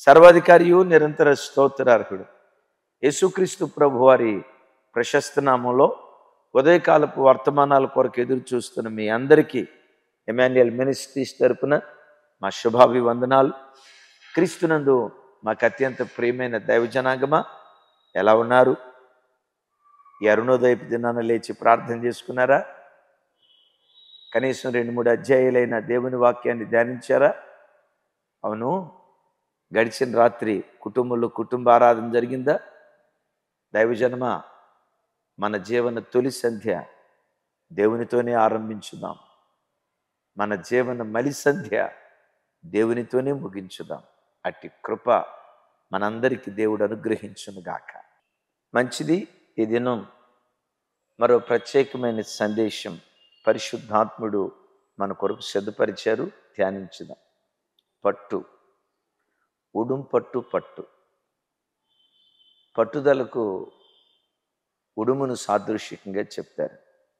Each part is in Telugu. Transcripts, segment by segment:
సర్వాధికారియు నిరంతర స్తోత్రార్హుడు యేసుక్రీస్తు ప్రభు వారి ప్రశస్త నామంలో ఉదయకాలపు వర్తమానాల కొరకు ఎదురు చూస్తున్న మీ అందరికీ ఎమాన్యుయల్ మినిస్ట్రీస్ తరపున మా శుభాభివందనాలు క్రీస్తునందు మాకు అత్యంత ప్రియమైన దైవజనాగమా ఎలా ఉన్నారు ఈ అరుణోదయపు దినాన లేచి ప్రార్థన చేసుకున్నారా కనీసం రెండు మూడు అధ్యాయులైన దేవుని వాక్యాన్ని ధ్యానించారా అవును గడిచిన రాత్రి కుటుంబంలో కుటుంబ ఆరాధన జరిగిందా దైవజనమ మన జీవన తొలి సంధ్య దేవునితోనే ఆరంభించుదాం మన జీవన మలి సంధ్య దేవునితోనే ముగించుదాం అట్టి కృప మనందరికీ దేవుడు అనుగ్రహించునుగాక మంచిది ఈ దినం మరో ప్రత్యేకమైన సందేశం పరిశుద్ధాత్ముడు మన కొరకు సిద్ధపరిచారు ధ్యానించుదాం పట్టు ఉడుం పట్టు పట్టు పట్టుదలకు ఉడుమును సాదృశ్యంగా చెప్తారు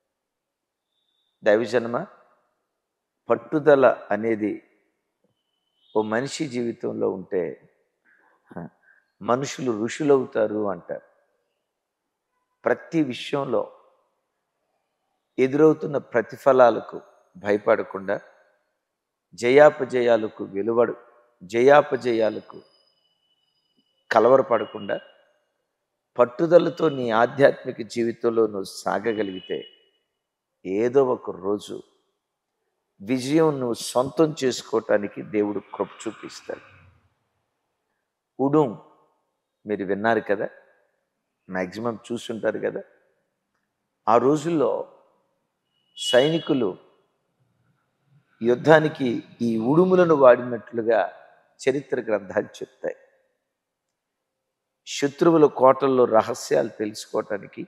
దైవజన్మ పట్టుదల అనేది ఓ మనిషి జీవితంలో ఉంటే హ, మనుషులు ఋషులవుతారు అంటారు ప్రతి విషయంలో ఎదురవుతున్న ప్రతిఫలాలకు భయపడకుండా జయాపజయాలకు వెలువడు జయాపజయాలకు కలవరపడకుండా పట్టుదలతో నీ ఆధ్యాత్మిక జీవితంలో నువ్వు సాగగలిగితే ఏదో ఒక రోజు విజయం నువ్వు సొంతం చేసుకోవటానికి దేవుడు కృప చూపిస్తాడు ఉడుం మీరు విన్నారు కదా మ్యాక్సిమం చూసుంటారు కదా ఆ రోజుల్లో సైనికులు యుద్ధానికి ఈ ఉడుములను వాడినట్లుగా చరిత్ర గ్రంథాలు చెప్తాయి శత్రువుల కోటల్లో రహస్యాలు తెలుసుకోవటానికి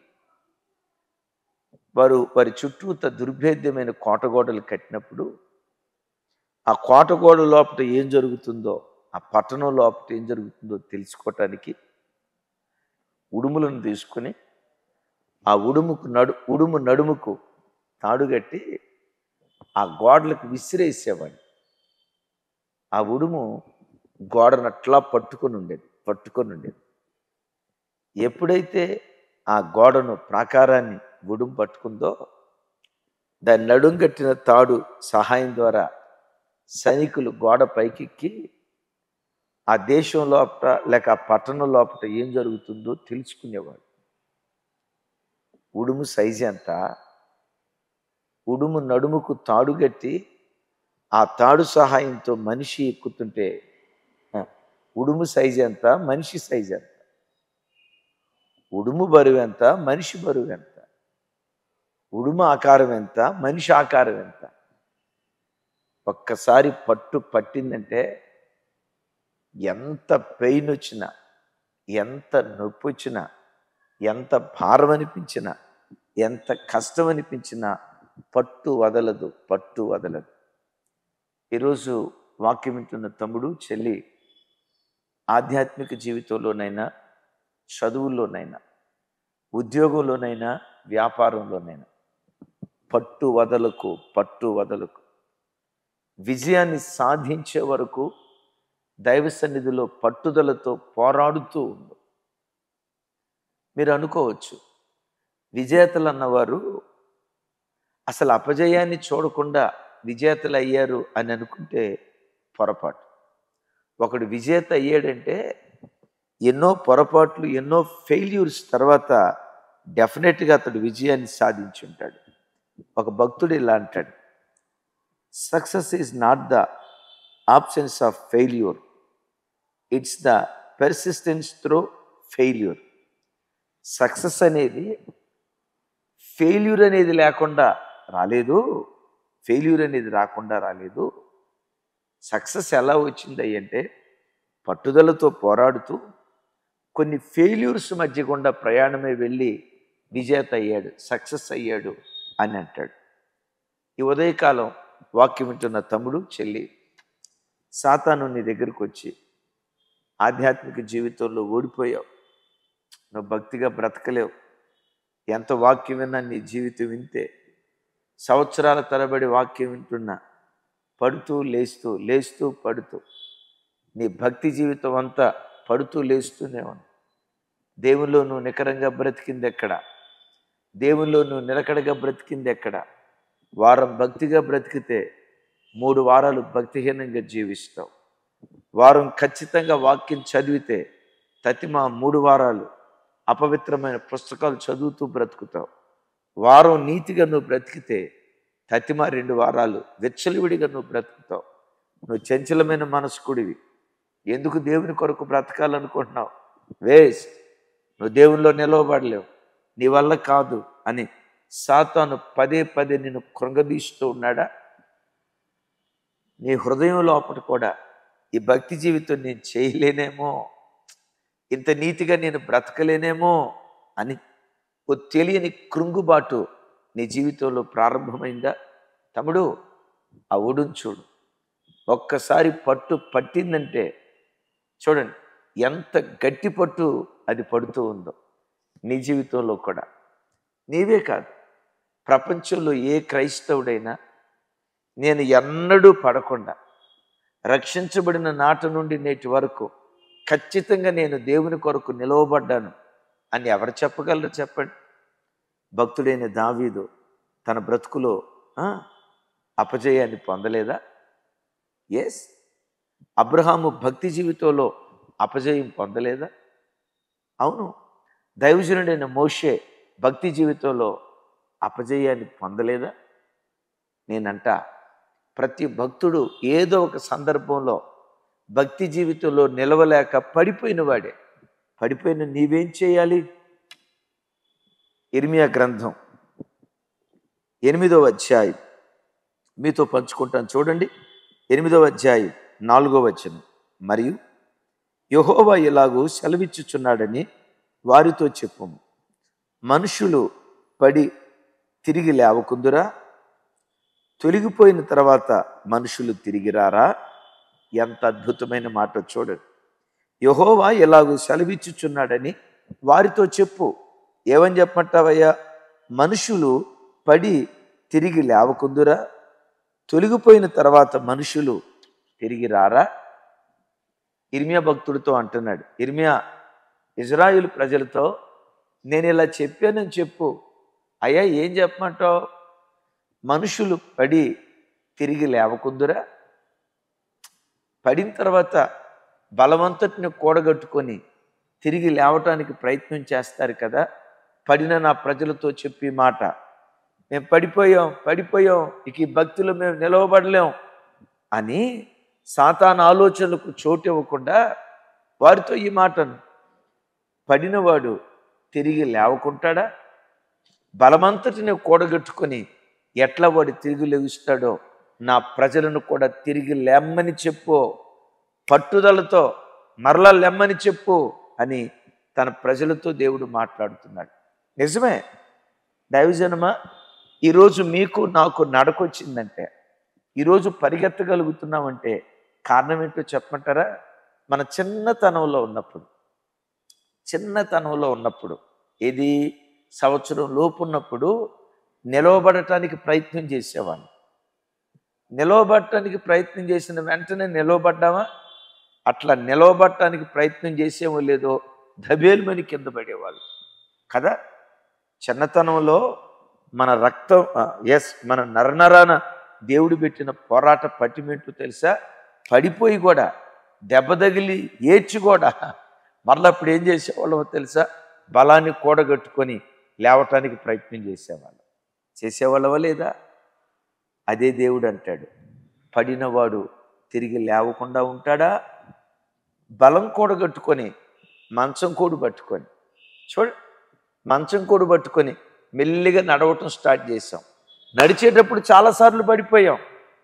వారు వారి చుట్టూత దుర్భేద్యమైన కోటగోడలు కట్టినప్పుడు ఆ కోటగోడ లోపల ఏం జరుగుతుందో ఆ పట్టణం లోపల ఏం జరుగుతుందో తెలుసుకోవటానికి ఉడుములను తీసుకొని ఆ ఉడుముకు నడు ఉడుము నడుముకు తాడుగట్టి ఆ గోడలకు విసిరేసేవాడు ఆ ఉడుము గోడనట్లా పట్టుకొని ఉండేది పట్టుకొని ఉండేది ఎప్పుడైతే ఆ గోడను ప్రాకారాన్ని ఉడుము పట్టుకుందో దాని నడుం కట్టిన తాడు సహాయం ద్వారా సైనికులు గోడ పైకెక్కి ఆ దేశం లోపల లేక ఆ పట్టణం లోపల ఏం జరుగుతుందో తెలుసుకునేవాడు ఉడుము సైజు ఎంత ఉడుము నడుముకు తాడు కట్టి ఆ తాడు సహాయంతో మనిషి ఎక్కుతుంటే హ, ఉడుము సైజు ఎంత మనిషి సైజు ఎంత ఉడుము బరువు ఎంత మనిషి బరువు ఎంత ఉడుము ఆకారం ఎంత మనిషి ఆకారం ఎంత ఒక్కసారి పట్టు పట్టిందంటే ఎంత పెయిన్ వచ్చినా ఎంత నొప్పి వచ్చినా ఎంత భారం అనిపించినా ఎంత కష్టం అనిపించినా పట్టు వదలదు పట్టు వదలదు ఈరోజు వాక్యం వింటున్న తమ్ముడు చెల్లి ఆధ్యాత్మిక జీవితంలోనైనా చదువుల్లోనైనా ఉద్యోగంలోనైనా వ్యాపారంలోనైనా పట్టు వదలకు పట్టు వదలకు విజయాన్ని సాధించే వరకు దైవ సన్నిధిలో పట్టుదలతో పోరాడుతూ ఉండు మీరు అనుకోవచ్చు విజేతలు అన్నవారు అసలు అపజయాన్ని చూడకుండా విజేతలు అయ్యారు అని అనుకుంటే పొరపాటు ఒకడు విజేత అయ్యాడంటే ఎన్నో పొరపాట్లు ఎన్నో ఫెయిల్యూర్స్ తర్వాత డెఫినెట్గా అతడు విజయాన్ని సాధించి ఉంటాడు ఒక భక్తుడు ఇలా అంటాడు success is not the options of failure it's the persistence through failure success అనేది ఫెయిల్యూర్ అనేది లేకుండా రాలేదు ఫెయిల్యూర్ అనేది రాకుండా రాలేదు సక్సెస్ ఎలా వచ్చింది అంటే పట్టుదలతో పోరాడుతూ కొన్ని ఫెయిల్యూర్స్ మధ్య గుండా ప్రయాణమే వెళ్ళి విజేత అయ్యాడు సక్సెస్ అయ్యాడు అని అంటాడు ఈ ఉదయకాలం వాక్యం వింటున్న తమ్ముడు చెల్లి సాతాను నీ దగ్గరకు వచ్చి ఆధ్యాత్మిక జీవితంలో ఓడిపోయావు నువ్వు భక్తిగా బ్రతకలేవు ఎంత వాక్యం విన్నా నీ జీవితం వింతే సంవత్సరాల తరబడి వాక్యం వింటున్నా పడుతూ లేస్తూ లేస్తూ పడుతూ నీ భక్తి జీవితం అంతా పడుతూ లేస్తూనే ఉంది దేవుల్లో నువ్వు నికరంగా బ్రతికింది ఎక్కడ దేవుల్లో నువ్వు నిలకడగా బ్రతికింది ఎక్కడ వారం భక్తిగా బ్రతికితే మూడు వారాలు భక్తిహీనంగా జీవిస్తావు వారం ఖచ్చితంగా వాక్యం చదివితే తతిమా మూడు వారాలు అపవిత్రమైన పుస్తకాలు చదువుతూ బ్రతుకుతావు వారం నీతిగా నువ్వు బ్రతికితే తతిమా రెండు వారాలు వెచ్చలివిడిగా నువ్వు బ్రతుకుతావు నువ్వు చంచలమైన మనస్కుడివి ఎందుకు దేవుని కొరకు బ్రతకాలనుకుంటున్నావు వేస్ట్ నువ్వు దేవునిలో నిలవబడలేవు నీ వల్ల కాదు అని సాతాను పదే పదే నిన్ను కృంగదీస్తూ ఉన్నాడా నీ హృదయం లోపల కూడా ఈ భక్తి జీవితం నేను చేయలేనేమో ఇంత నీతిగా నేను బ్రతకలేనేమో అని ఓ తెలియని కృంగుబాటు నీ జీవితంలో ప్రారంభమైందా తమ్ముడు ఆ ఊడును చూడు ఒక్కసారి పట్టు పట్టిందంటే చూడండి ఎంత గట్టి పట్టు అది పడుతూ ఉందో నీ జీవితంలో కూడా నీవే కాదు ప్రపంచంలో ఏ క్రైస్తవుడైనా నేను ఎన్నడూ పడకుండా రక్షించబడిన నాట నుండి నేటి వరకు ఖచ్చితంగా నేను దేవుని కొరకు నిలవబడ్డాను అని ఎవరు చెప్పగలరు చెప్పండి భక్తుడైన దావీదు తన బ్రతుకులో ఆ, అపజయాన్ని పొందలేదా ఎస్ అబ్రహాము భక్తి జీవితంలో అపజయం పొందలేదా అవును దైవజనుడైన మోషే భక్తి జీవితంలో అపజయాన్ని పొందలేదా నేనంట ప్రతి భక్తుడు ఏదో ఒక సందర్భంలో భక్తి జీవితంలో నిలవలేక పడిపోయిన వాడే పడిపోయిన నీవేం చేయాలి ఇర్మియా గ్రంథం ఎనిమిదవ అధ్యాయం మీతో పంచుకుంటాను చూడండి ఎనిమిదవ అధ్యాయం నాలుగో వచనం మరియు యెహోవా ఇలాగూ సెలవిచ్చుచున్నాడని వారితో చెప్పము మనుషులు పడి తిరిగి లేవకుందురా తొలగిపోయిన తర్వాత మనుషులు తిరిగి రారా ఎంత అద్భుతమైన మాట చూడండి యహోవా ఎలాగూ సెలవిచ్చుచున్నాడని వారితో చెప్పు ఏమని చెప్పమంటావయ్యా మనుషులు పడి తిరిగి లేవకుందురా తొలగిపోయిన తర్వాత మనుషులు తిరిగి రారా ఇర్మియా భక్తుడితో అంటున్నాడు ఇర్మియా ఇజ్రాయిల్ ప్రజలతో నేను ఇలా చెప్పానని చెప్పు అయ్యా ఏం చెప్పమంటావు మనుషులు పడి తిరిగి లేవకుందురా పడిన తర్వాత బలవంతటిని కూడగట్టుకొని తిరిగి లేవటానికి ప్రయత్నం చేస్తారు కదా పడిన నా ప్రజలతో చెప్పి మాట మేము పడిపోయాం పడిపోయాం ఇక ఈ భక్తులు మేము నిలవబడలేం అని సాతాన ఆలోచనలకు చోటు ఇవ్వకుండా వారితో ఈ మాటను పడినవాడు తిరిగి లేవకుంటాడా బలమంతటిని కూడగట్టుకొని ఎట్లా వాడు తిరిగి లెగుస్తాడో నా ప్రజలను కూడా తిరిగి లెమ్మని చెప్పు పట్టుదలతో మరలా లెమ్మని చెప్పు అని తన ప్రజలతో దేవుడు మాట్లాడుతున్నాడు నిజమే దైవజనమా ఈరోజు మీకు నాకు నడకొచ్చిందంటే ఈరోజు పరిగెత్తగలుగుతున్నామంటే కారణం ఏంటో చెప్పమంటారా మన చిన్నతనంలో ఉన్నప్పుడు చిన్నతనంలో ఉన్నప్పుడు ఇది సంవత్సరం లోపు ఉన్నప్పుడు నిలవబడటానికి ప్రయత్నం చేసేవాడిని నిలవబడటానికి ప్రయత్నం చేసిన వెంటనే నిలవబడ్డామా అట్లా నిలవబడటానికి ప్రయత్నం చేసేమో లేదో ధబేలుమని కింద పడేవాళ్ళు కదా చిన్నతనంలో మన రక్తం ఎస్ మన నరనరాన దేవుడు పెట్టిన పోరాట పట్టిమెంటు తెలుసా పడిపోయి కూడా దెబ్బ తగిలి ఏడ్చి కూడా మరలా అప్పుడు ఏం చేసేవాళ్ళమో తెలుసా బలాన్ని కూడగట్టుకొని లేవటానికి ప్రయత్నం చేసేవాళ్ళం చేసేవాళ్ళవా లేదా అదే దేవుడు అంటాడు పడినవాడు తిరిగి లేవకుండా ఉంటాడా బలం కూడగట్టుకొని మంచం కోడు పట్టుకొని చూడ మంచం కోడు పట్టుకొని మెల్లిగా నడవటం స్టార్ట్ చేసాం నడిచేటప్పుడు చాలాసార్లు పడిపోయాం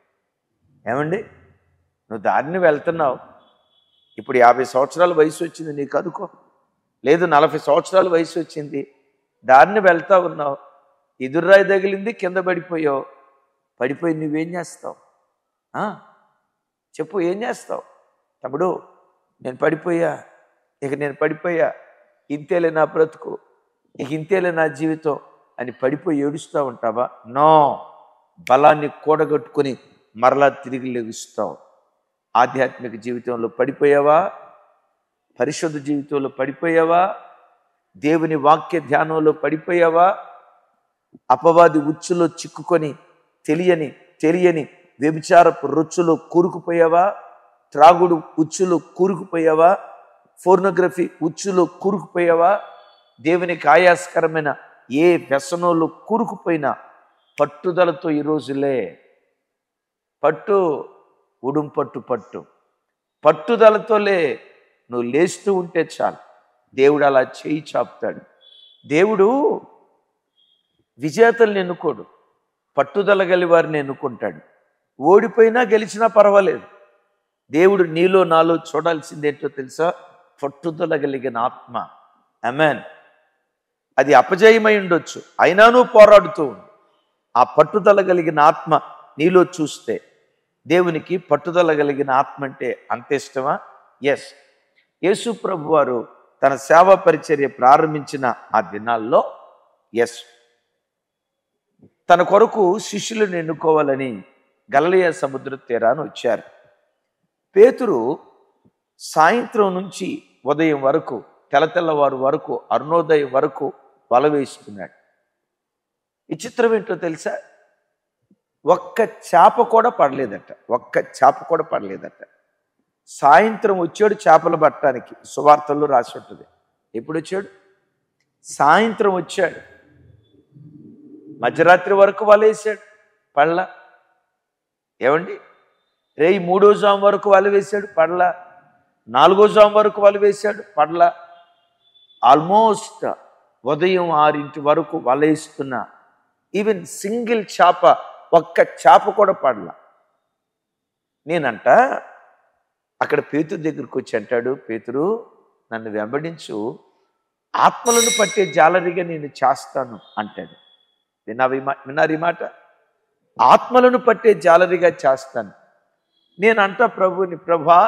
ఏమండి నువ్వు దారిని వెళ్తున్నావు ఇప్పుడు యాభై సంవత్సరాల వయసు వచ్చింది నీకు అనుకో లేదు నలభై సంవత్సరాల వయసు వచ్చింది దారిని వెళ్తా ఉన్నావు ఎదుర్రాయి తగిలింది కింద పడిపోయావు పడిపోయి నువ్వేం చేస్తావు ఆ? చెప్పు ఏం చేస్తావు తమ్ముడు నేను పడిపోయా ఇక నేను పడిపోయా ఇంతేలే నా బ్రతుకు ఇక ఇంతేలే నా జీవితం అని పడిపోయి ఏడుస్తూ ఉంటావా నో బలాన్ని కూడగట్టుకొని మరలా తిరిగి లెగుస్తావు ఆధ్యాత్మిక జీవితంలో పడిపోయావా పరిశుద్ధ జీవితంలో పడిపోయావా దేవుని వాక్య ధ్యానంలో పడిపోయావా అపవాది ఉచ్చులో చిక్కుకొని తెలియని తెలియని వ్యభిచారపు రుచులో కూరుకుపోయావా త్రాగుడు ఉచ్చులో కూరుకుపోయావా ఫోర్నోగ్రఫీ ఉచ్చులో కూరుకుపోయావా దేవునికి ఆయాస్కరమైన ఏ వ్యసనంలో కూరుకుపోయినా పట్టుదలతో ఈరోజులే పట్టు ఉడుం పట్టు పట్టు పట్టుదలతోలే నువ్వు లేస్తూ ఉంటే చాలు దేవుడు అలా చేయి చాపుతాడు దేవుడు విజేతల్ని ఎన్నుకోడు పట్టుదల గలి వారిని ఎన్నుకుంటాడు ఓడిపోయినా గెలిచినా పర్వాలేదు దేవుడు నీలో నాలో చూడాల్సిందేంటో తెలుసా పట్టుదల కలిగిన ఆత్మ అమెన్ అది అపజయమై ఉండొచ్చు అయినాను పోరాడుతూ ఉండు ఆ పట్టుదల కలిగిన ఆత్మ నీలో చూస్తే దేవునికి పట్టుదల కలిగిన ఆత్మ అంటే అంత ఇష్టమా ఎస్ యేసు ప్రభు వారు తన సేవా పరిచర్య ప్రారంభించిన ఆ దినాల్లో ఎస్ తన కొరకు శిష్యులను ఎన్నుకోవాలని గలలియ సముద్ర తీరాన్ని వచ్చారు పేతురు సాయంత్రం నుంచి ఉదయం వరకు తెల్లవారు వరకు అరుణోదయం వరకు వల వేసుకున్నాడు విచిత్రం ఏంటో తెలుసా ఒక్క చేప కూడా పడలేదట ఒక్క చేప కూడా పడలేదట సాయంత్రం వచ్చాడు చేపలు పట్టడానికి సువార్తల్లో రాసి ఉంటుంది ఎప్పుడు వచ్చాడు సాయంత్రం వచ్చాడు మధ్యరాత్రి వరకు వలేసాడు పళ్ళ ఏమండి రేయి మూడో జాము వరకు వల వేశాడు పడల నాలుగో జాము వరకు వల వేశాడు పడల ఆల్మోస్ట్ ఉదయం ఆరింటి వరకు వలేస్తున్న ఈవెన్ సింగిల్ చేప ఒక్క చేప కూడా పడల నేనంట అక్కడ పేతురు దగ్గరికి వచ్చి అంటాడు పేతురు నన్ను వెంబడించు ఆత్మలను పట్టే జాలరిగా నేను చేస్తాను అంటాడు విన్నావు ఈ మా- విన్నారు ఈ మాట ఆత్మలను పట్టే జాలరిగా చేస్తాను నేను అంటా ప్రభుని ప్రభా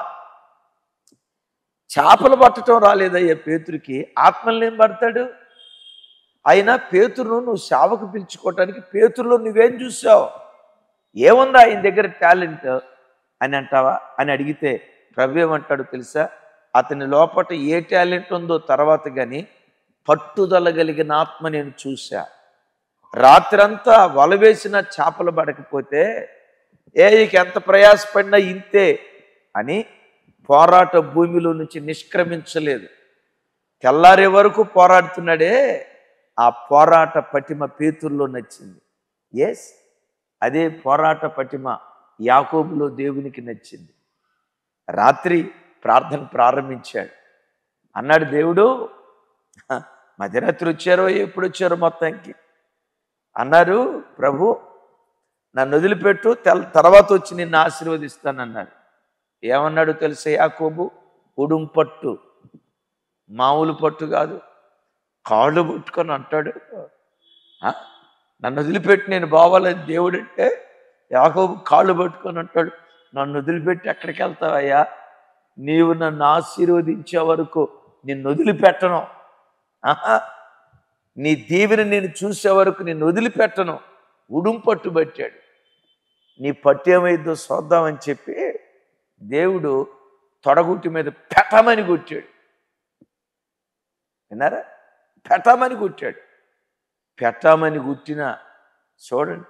చేపలు పట్టడం రాలేదయ్యా పేతురికి ఆత్మల్ని ఏం పడతాడు అయినా పేతురును నువ్వు సేవకు పిలుచుకోవటానికి పేతురులో నువ్వేం చూసావు ఏముందా ఆయన దగ్గర టాలెంట్ అని అంటావా అని అడిగితే ప్రభు ఏమంటాడు తెలుసా అతని లోపట ఏ టాలెంట్ ఉందో తర్వాత కానీ పట్టుదల కలిగిన ఆత్మ నేను చూసా రాత్రంతా వల వేసిన చేపలు పడకపోతే ఏ ఇక ఎంత ప్రయాసపడినా ఇంతే అని పోరాట భూమిలో నుంచి నిష్క్రమించలేదు తెల్లారే వరకు పోరాడుతున్నాడే ఆ పోరాట పటిమ పేతుల్లో నచ్చింది ఎస్ అదే పోరాట పటిమ యాకోబులో దేవునికి నచ్చింది రాత్రి ప్రార్థన ప్రారంభించాడు అన్నాడు దేవుడు "హ, మధ్యరాత్రి వచ్చారో ఎప్పుడు వచ్చారో మొత్తానికి అన్నారు ప్రభు నన్ను వదిలిపెట్టు తెల తర్వాత వచ్చి నిన్ను ఆశీర్వదిస్తానన్నాడు ఏమన్నాడు తెలుసా యాకోబు ఉడుం పట్టు మామూలు పట్టు కాదు కాళ్ళు పట్టుకొని అంటాడు "ఆ? నన్ను వదిలిపెట్టి నేను బావాలని దేవుడు అంటే యాకోబు కాళ్ళు పట్టుకొని అంటాడు నన్ను వదిలిపెట్టి ఎక్కడికి వెళ్తావయ్యా నీవు నన్ను ఆశీర్వదించే వరకు నిన్ను వదిలిపెట్టను ఆహా నీ దీవెని నేను చూసే వరకు నిన్ను వదిలిపెట్టను ఉడుం పట్టు పట్టాడు నీ పట్టు ఏమైందో చూద్దామని చెప్పి దేవుడు తొడగుట్టి మీద పెట్టమని కొట్టాడు విన్నారా పెట్టమని కొట్టాడు పెట్టమని గుట్టిన చూడండి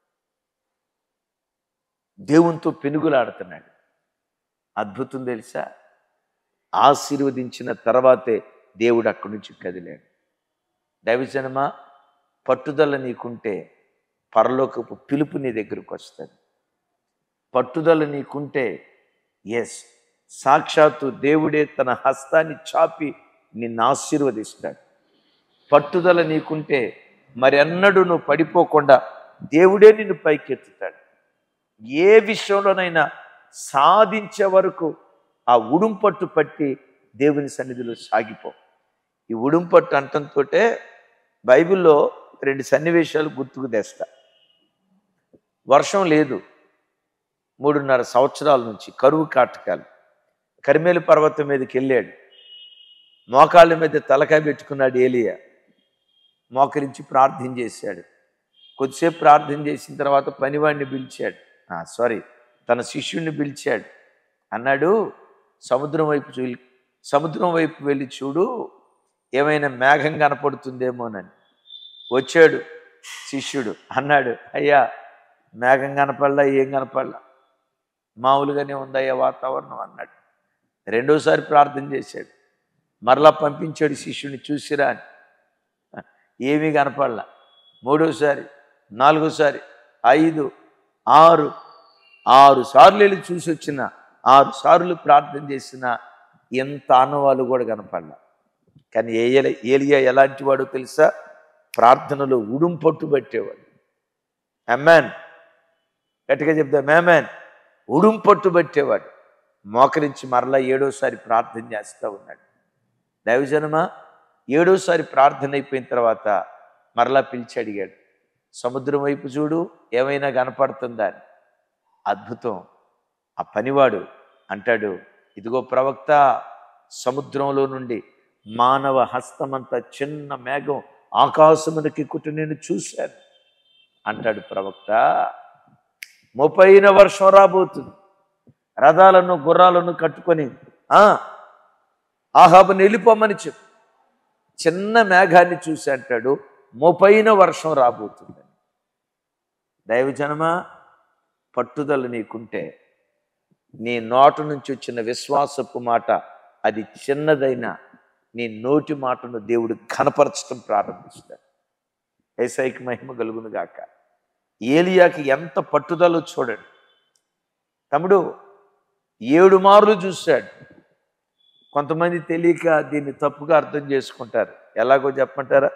దేవునితో పెనుగులాడుతున్నాడు అద్భుతం తెలుసా ఆశీర్వదించిన తర్వాతే దేవుడు అక్కడి నుంచి కదిలాడు దైవజనమా పట్టుదల నీకుంటే పరలోకపు పిలుపు నీ దగ్గరకు వస్తుంది పట్టుదల నీకుంటే ఎస్ సాక్షాత్తు దేవుడే తన హస్తాన్ని చాపి నిన్ను ఆశీర్వదిస్తాడు పట్టుదల నీకుంటే మరి అన్నడు నువ్వు పడిపోకుండా దేవుడే నిన్ను పైకెత్తుతాడు ఏ విషయంలోనైనా సాధించే వరకు ఆ ఉడుంపట్టు పట్టి దేవుని సన్నిధిలో సాగిపో ఈ ఉడుంపట్టు అంటంతో బైబిల్లో రెండు సన్నివేశాలు గుర్తుకు తెస్తా వర్షం లేదు మూడున్నర సంవత్సరాల నుంచి కరువు కాటకాలు కరిమేలు పర్వతం మీదకి వెళ్ళాడు మోకాళ్ళ మీద తలకాయ పెట్టుకున్నాడు ఏలియా మోకరించి ప్రార్థన చేశాడు కొద్దిసేపు ప్రార్థన చేసిన తర్వాత పనివాడిని పిలిచాడు సారీ తన శిష్యుడిని పిలిచాడు అన్నాడు సముద్రం వైపు చూ సముద్రం వైపు వెళ్ళి చూడు ఏమైనా మేఘం కనపడుతుందేమోనని వచ్చాడు శిష్యుడు అన్నాడు అయ్యా మేఘం కనపడలా ఏం కనపడలా మామూలుగానే ఉందయ్యా వాతావరణం అన్నాడు రెండోసారి ప్రార్థన చేశాడు మరలా పంపించాడు శిష్యుని చూసిరా అని ఏమీ కనపడలా మూడోసారి నాలుగోసారి ఐదు ఆరు ఆరు సార్లు వెళ్ళి చూసి వచ్చిన ఆరు సార్లు ప్రార్థన చేసిన ఎంత ఆనవాళ్ళు కూడా కనపడలా కానీ ఏయల ఏలియా ఎలాంటి వాడో తెలుసా ప్రార్థనలో ఉడుం పట్టు పట్టేవాడు అమ్మాన్ గట్టిగా చెప్తా మేమాన్ ఉడుం పట్టు పట్టేవాడు మోకరించి మరలా ఏడోసారి ప్రార్థన చేస్తూ ఉన్నాడు దైవజనమా ఏడోసారి ప్రార్థన అయిపోయిన తర్వాత మరలా పిలిచి అడిగాడు సముద్రం వైపు చూడు ఏమైనా కనపడుతుందా అని అద్భుతం ఆ పనివాడు అంటాడు ఇదిగో ప్రవక్త సముద్రంలో నుండి మానవ హస్తమంత చిన్న మేఘం ఆకాశమునకి కుట్టి నేను చూశాను అంటాడు ప్రవక్త ముప్పైన వర్షం రాబోతుంది రథాలను గుర్రాలను కట్టుకొని ఆ ఆహాబుని వెళ్ళిపోమని చెప్పు చిన్న మేఘాన్ని చూసి అంటాడు ముపైన వర్షం రాబోతుందని దైవజనమా పట్టుదల నీకుంటే నీ నోట నుంచి వచ్చిన విశ్వాసపు మాట అది చిన్నదైనా నీ నోటి మాటను దేవుడు కనపరచడం ప్రారంభిస్తాడు ఏసైకి మహిమ కలుగును గాక ఏలియాకి ఎంత పట్టుదల చూడండి తమ్ముడు ఏడు మార్లు చూశాడు కొంతమంది తెలియక దీన్ని తప్పుగా అర్థం చేసుకుంటారు ఎలాగో చెప్పంటారా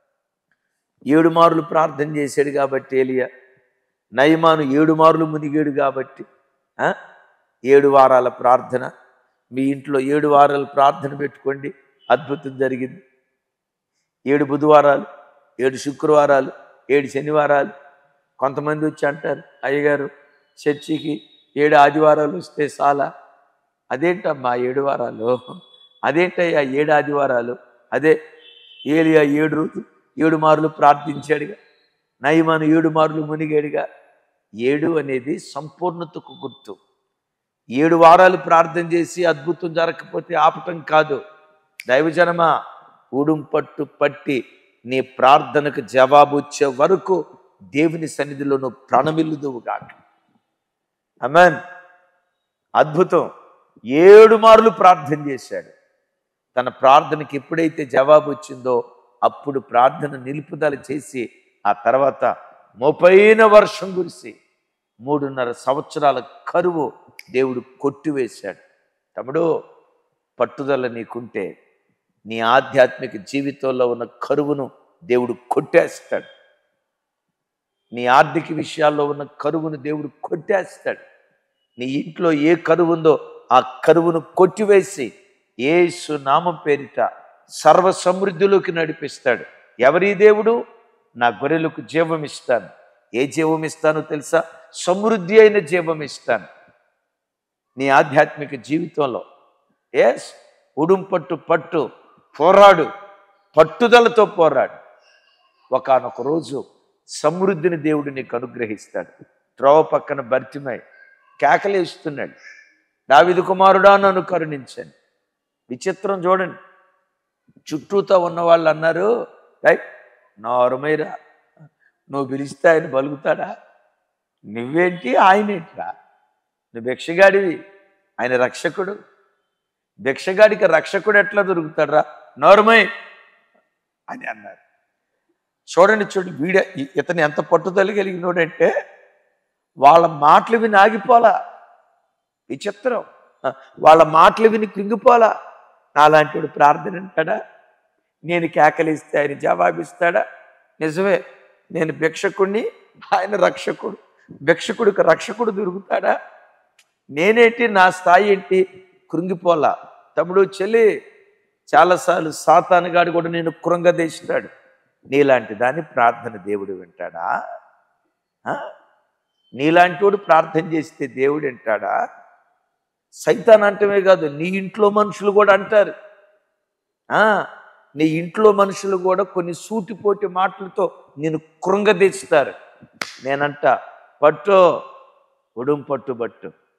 ఏడు మార్లు ప్రార్థన చేశాడు కాబట్టి ఏలియా నయమాను ఏడు మార్లు మునిగాడు కాబట్టి ఆ? ఏడు వారాల ప్రార్థన మీ ఇంట్లో ఏడు వారాల ప్రార్థన పెట్టుకోండి అద్భుతం జరిగింది ఏడు బుధవారాలు ఏడు శుక్రవారాలు ఏడు శనివారాలు కొంతమంది వచ్చి అంటారు అయ్యగారు చర్చికి ఏడు ఆదివారాలు వస్తే చాలా అదేంటమ్మా ఏడు వారాలు అదేంటయ్యా ఏడు ఆదివారాలు అదే ఏలియా ఏడు రోజు ఏడు మార్లు ప్రార్థించాడుగా నయమాను ఏడు మార్లు మునిగాడుగా ఏడు అనేది సంపూర్ణతకు గుర్తు ఏడు వారాలు ప్రార్థన చేసి అద్భుతం జరగకపోతే ఆపటం కాదు దైవజనమా ఉడుం పట్టు పట్టి నీ ప్రార్థనకు జవాబు వచ్చే వరకు దేవుని సన్నిధిలో నువ్వు ప్రణమిల్లుదువు కాక అమెన్ అద్భుతం ఏడు మార్లు ప్రార్థన చేశాడు తన ప్రార్థనకి ఎప్పుడైతే జవాబు వచ్చిందో అప్పుడు ప్రార్థన నిలుపుదల చేసి ఆ తర్వాత ముపైన వర్షం కురిసి మూడున్నర సంవత్సరాల కరువు దేవుడు కొట్టివేశాడు తమ్ముడు పట్టుదల నీకుంటే నీ ఆధ్యాత్మిక జీవితంలో ఉన్న కరువును దేవుడు కొట్టేస్తాడు నీ ఆర్థిక విషయాల్లో ఉన్న కరువును దేవుడు కొట్టేస్తాడు నీ ఇంట్లో ఏ కరువు ఉందో ఆ కరువును కొట్టివేసి ఏసు నామం పేరిట సర్వ సమృద్ధిలోకి నడిపిస్తాడు ఎవరి దేవుడు నా గొర్రెలకు జీవం ఇస్తాను ఏ జీవం ఇస్తానో తెలుసా సమృద్ధి అయిన జీవం ఇస్తాను నీ ఆధ్యాత్మిక జీవితంలో ఎస్ ఉడుం పట్టు పట్టు పోరాడు పట్టుదలతో పోరాడు ఒకానొక రోజు సమృద్ధిని దేవుడు నీకు అనుగ్రహిస్తాడు త్రోవ పక్కన భర్తిమై కేకలేస్తున్నాడు దావిదు కుమారుడా నన్ను కరుణించండి విచిత్రం చూడండి చుట్టూతో ఉన్న వాళ్ళు అన్నారు రైట్ నారుమైరా నువ్వు పిలిస్తే ఆయన పలుకుతాడా నువ్వేంటి ఆయనేంట్రా నువ్వు భిక్షగాడివి ఆయన రక్షకుడు భిక్షగాడికి రక్షకుడు ఎట్లా దొరుకుతాడురా నోరమై అని అన్నారు చూడండి చూడండి వీడ ఇ- ఇతను ఎంత పట్టుదల కలిగినోడంటే వాళ్ళ మాటలు విని ఆగిపోలా విచిత్రం ఆ, వాళ్ళ మాటలు విని కృంగిపోలా నాలాంటి వాడు ప్రార్థన అంటాడా నేను కేకలిస్తే ఆయన జవాబిస్తాడా నిజమే నేను భిక్షకుడిని ఆయన రక్షకుడు భిక్షకుడికి రక్షకుడు దొరుకుతాడా నేనేంటి నా స్థాయి ఏంటి కృంగిపోలా తమ్ముడు చెల్లి చాలాసార్లు సాతానుగాడు కూడా నేను కృంగదేశాడు నీలాంటి దాన్ని ప్రార్థన దేవుడు వింటాడా ఆ? నీలాంటివాడు ప్రార్థన చేస్తే దేవుడు వింటాడా సైతాన్ అంటమే కాదు నీ ఇంట్లో మనుషులు కూడా అంటారు ఆ, నీ ఇంట్లో మనుషులు కూడా కొన్ని సూటిపోటి మాటలతో నేను కృంగదీస్తారు నేనంట పట్టు ఉడుం పట్టు బట్టు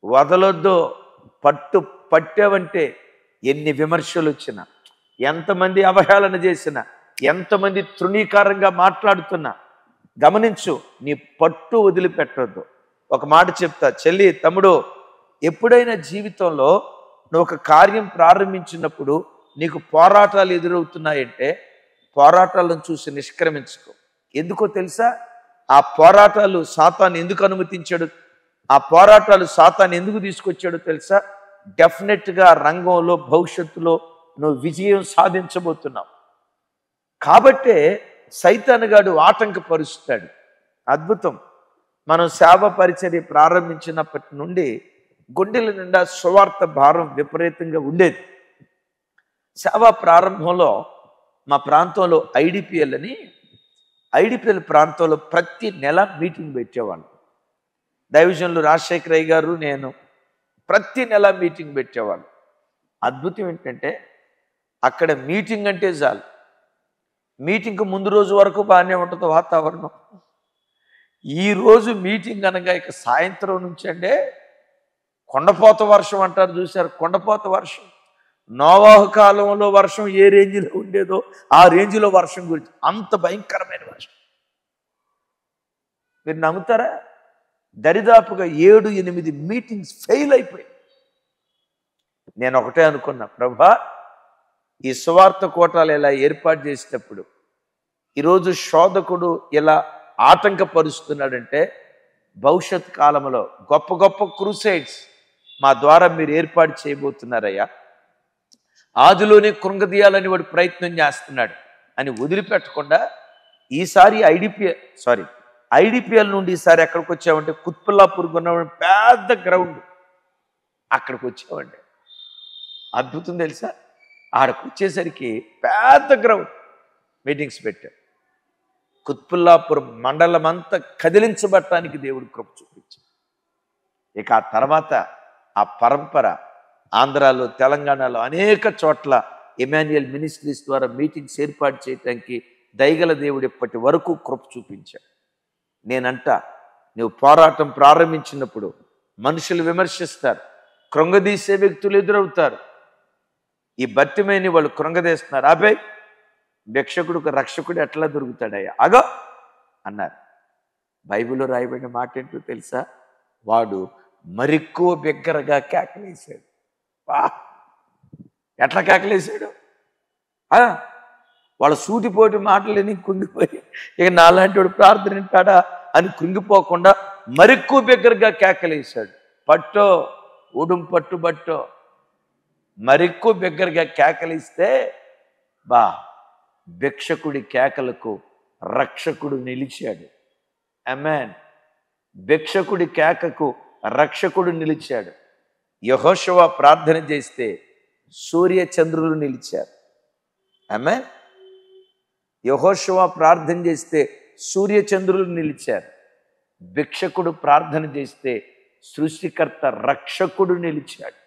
వదలొద్దు పట్టు పట్టావంటే ఎన్ని విమర్శలు వచ్చినా ఎంతమంది అవహేళన చేసినా ఎంతమంది తృణీకారంగా మాట్లాడుతున్నా గమనించు నీ పట్టు వదిలిపెట్టొద్దు ఒక మాట చెప్తా చెల్లి తమ్ముడు ఎప్పుడైనా జీవితంలో నువ్వు ఒక కార్యం ప్రారంభించినప్పుడు నీకు పోరాటాలు ఎదురవుతున్నాయంటే పోరాటాలను చూసి నిష్క్రమించుకో ఎందుకో తెలుసా ఆ పోరాటాలు సాతాన్ని ఎందుకు అనుమతించాడు ఆ పోరాటాలు సాతాన్ని ఎందుకు తీసుకొచ్చాడో తెలుసా డెఫినెట్గా రంగంలో భవిష్యత్తులో నువ్వు విజయం సాధించబోతున్నావు కాబట్టే సైతానుగాడు ఆటంకపరుస్తాడు అద్భుతం మనం సేవ పరిచర్య ప్రారంభించినప్పటి నుండి గుండెల నిండా సువార్త భారం విపరీతంగా ఉండేది సేవ ప్రారంభంలో మా ప్రాంతంలో ఐడిపిఎల్ అని ఐడిపిఎల్ ప్రాంతంలో ప్రతి నెల మీటింగ్ పెట్టేవాళ్ళు దైవజనులు రాజశేఖరయ్య గారు నేను ప్రతి నెల మీటింగ్ పెట్టేవాళ్ళు అద్భుతం ఏంటంటే అక్కడ మీటింగ్ అంటే చాలు మీటింగ్ ముందు రోజు వరకు బాగానే ఉంటుంది వాతావరణం ఈ రోజు మీటింగ్ అనగా ఇక సాయంత్రం నుంచి అంటే కొండపోత వర్షం అంటారు చూశారు కొండపోత వర్షం నోవాహు కాలంలో వర్షం ఏ రేంజ్లో ఉండేదో ఆ రేంజ్లో వర్షం గురించి అంత భయంకరమైన వర్షం మీరు నమ్ముతారా దరిదాపుగా ఏడు ఎనిమిది మీటింగ్స్ ఫెయిల్ అయిపోయాయి నేను ఒకటే అనుకున్నా ప్రభా ఈ సువార్త కోటాలు ఇలా ఏర్పాటు చేసేటప్పుడు ఈరోజు శోధకుడు ఇలా ఆటంకపరుస్తున్నాడంటే భవిష్యత్ కాలంలో గొప్ప గొప్ప క్రూసైడ్స్ మా ద్వారా మీరు ఏర్పాటు చేయబోతున్నారయ్యా ఆదిలోనే కృంగదీయాలని వాడు ప్రయత్నం చేస్తున్నాడు అని వదిలిపెట్టకుండా ఈసారి ఐడిపిఎల్ సారీ ఐడిపిఎల్ నుండి ఈసారి ఎక్కడికి వచ్చామంటే కుత్పుల్లాపూర్కి ఉన్న పెద్ద గ్రౌండ్ అక్కడికి వచ్చామండి అద్భుతం తెలుసా ఆడకు వచ్చేసరికి పెద్ద గ్రౌండ్ మీటింగ్స్ పెట్టాడు కుత్పుల్లాపురం మండలం అంతా కదిలించబట్టడానికి దేవుడు కృప చూపించాడు ఇక ఆ తర్వాత ఆ పరంపర ఆంధ్రాలో తెలంగాణలో అనేక చోట్ల ఎమాన్యుయల్ మినిస్ట్రీస్ ద్వారా మీటింగ్స్ ఏర్పాటు చేయడానికి దైగల దేవుడు ఇప్పటి వరకు కృప చూపించాడు నేనంట నువ్వు పోరాటం ప్రారంభించినప్పుడు మనుషులు విమర్శిస్తారు కృంగదీసే వ్యక్తులు ఎదురవుతారు ఈ బత్తిమేని వాళ్ళు కృంగదీస్తున్నారు అబ్బాయి భిక్షకుడికి రక్షకుడు ఎట్లా దొరుకుతాడయ్యా అగో అన్నారు బైబిల్లో రాయబడిన మాట ఏంటో తెలుసా వాడు మరెక్కువ బిగ్గరగా కేకలేశాడు వా ఎట్లా కేకలేశాడు ఆ, వాళ్ళ సూటిపోటి మాటలని కుంగిపోయి ఇక నాలాంటి వాడు ప్రార్థన వింటాడా అని కుంగిపోకుండా మరెక్కువ బిగ్గరగా కేకలేశాడు పట్టో ఉడుం పట్టు బట్టో మరెక్కువ బిగ్గరగా కేకలిస్తే బా భిక్షకుడి కేకలకు రక్షకుడు నిలిచాడు అమెన్ భిక్షకుడి కేకకు రక్షకుడు నిలిచాడు యహోశవ ప్రార్థన చేస్తే సూర్య చంద్రులు నిలిచారు ఆమె యహోశవ ప్రార్థన చేస్తే సూర్య చంద్రులు నిలిచారు భిక్షకుడు ప్రార్థన చేస్తే సృష్టికర్త రక్షకుడు నిలిచాడు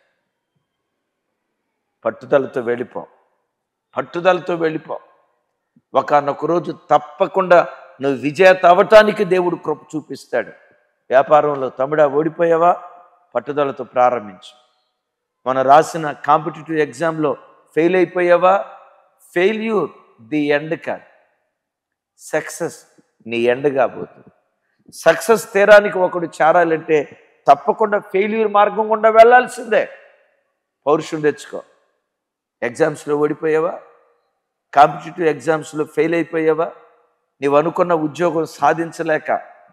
పట్టుదలతో వెళ్ళిపో పట్టుదలతో వెళ్ళిపో ఒకనొక రోజు తప్పకుండా నువ్వు విజేత అవటానికి దేవుడు కృప చూపిస్తాడు వ్యాపారంలో తమిడా ఓడిపోయావా పట్టుదలతో ప్రారంభించు మనం రాసిన కాంపిటేటివ్ ఎగ్జామ్లో ఫెయిల్ అయిపోయావా ఫెయిల్యూర్ ది ఎండ్ కాదు సక్సెస్ నీ ఎండ్ కాబోతుంది సక్సెస్ తీరానికి ఒకడు చేరాలంటే తప్పకుండా ఫెయిల్యూర్ మార్గం గుండా వెళ్ళాల్సిందే పౌరుషం తెచ్చుకో ఎగ్జామ్స్లో ఓడిపోయావా కాంపిటేటివ్ ఎగ్జామ్స్లో ఫెయిల్ అయిపోయావా నీవు అనుకున్న ఉద్యోగం సాధించలేక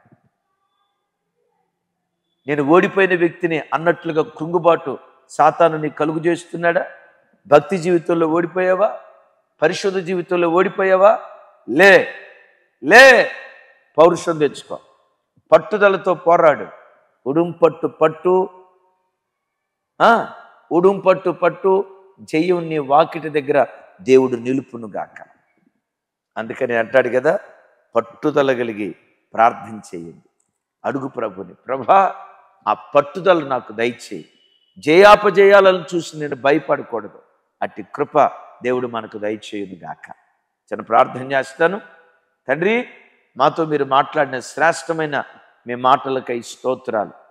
నేను ఓడిపోయిన వ్యక్తిని అన్నట్లుగా కృంగుబాటు సాతాను నీ కలుగు చేస్తున్నాడా భక్తి జీవితంలో ఓడిపోయావా పరిశుద్ధ జీవితంలో ఓడిపోయావా లే లే పౌరుషం తెచ్చుకో పట్టుదలతో పోరాడు ఉడుం పట్టు పట్టు ఆ, ఉడుం పట్టు పట్టు జయం నీ వాకిటి దగ్గర దేవుడు నిలుపునుగాక అందుకని అంటాడు కదా పట్టుదల కలిగి ప్రార్థన చేయండి అడుగు ప్రభుని ప్రభా ఆ పట్టుదల నాకు దయచేయి జయాపజయాలను చూసి నేను భయపడకూడదు అట్టి కృప దేవుడు మనకు దయచేయును గాక చిన్న ప్రార్థన చేస్తాను తండ్రి మాతో మీరు మాట్లాడిన శ్రేష్టమైన మీ మాటలకై స్తోత్రాలు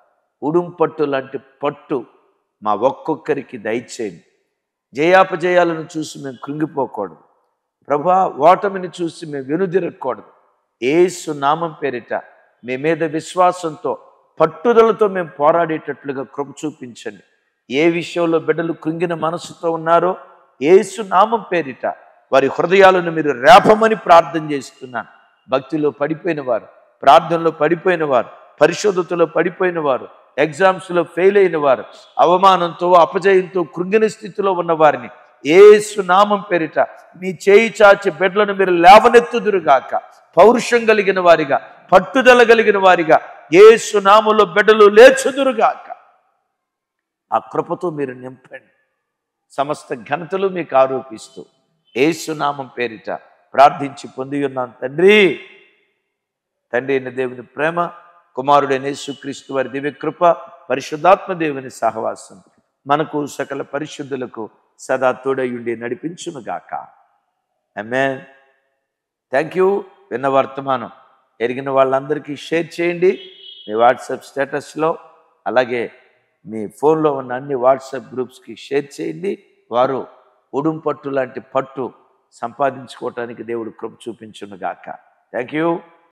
ఉడుం పట్టు లాంటి పట్టు మా ఒక్కొక్కరికి దయచేయండి జయాపజయాలను చూసి మేము కృంగిపోకూడదు ప్రభా ఓటమిని చూసి మేము వెనుదిరగకూడదు ఏసు నామం పేరిట మీ మీద విశ్వాసంతో పట్టుదలతో మేము పోరాడేటట్లుగా కృప చూపించండి ఏ విషయంలో బిడ్డలు కృంగిన మనసుతో ఉన్నారో ఏసు నామం పేరిట వారి హృదయాలను మీరు రేపమని ప్రార్థన చేస్తున్నాను భక్తిలో పడిపోయిన వారు ప్రార్థనలో పడిపోయిన వారు పరిశోధతలో పడిపోయిన వారు ఎగ్జామ్స్లో ఫెయిల్ అయిన వారు అవమానంతో అపజయంతో కృంగిన స్థితిలో ఉన్న వారిని ఏసు నామం పేరిట మీ చేయి చాచి బిడ్డలను మీరు లేవనెత్తుదురుగాక పౌరుషం కలిగిన వారిగా పట్టుదల కలిగిన వారిగా ఏసు నామంలో బిడ్డలు లేచుదురుగాక ఆ కృపతో మీరు నింపండి సమస్త ఘనతలు మీకు ఆరోపిస్తూ ఏసునామం పేరిట ప్రార్థించి పొంది ఉన్నాను తండ్రి తండ్రి అయిన దేవుని ప్రేమ కుమారుడైన యేసుక్రీస్తు వారి దివ్య కృప పరిశుద్ధాత్మ దేవుని సహవాసం మనకు సకల పరిశుద్ధులకు సదా తోడయుండి నడిపించునుగాక ఆమె థ్యాంక్ యూ విన్న వర్తమానం ఎరిగిన వాళ్ళందరికీ షేర్ చేయండి మీ వాట్సాప్ స్టేటస్లో అలాగే మీ ఫోన్లో ఉన్న అన్ని వాట్సాప్ గ్రూప్స్కి షేర్ చేయండి వారు ఉడుం పట్టు లాంటి పట్టు సంపాదించుకోవటానికి దేవుడు కృప చూపించునుగాక థ్యాంక్ యూ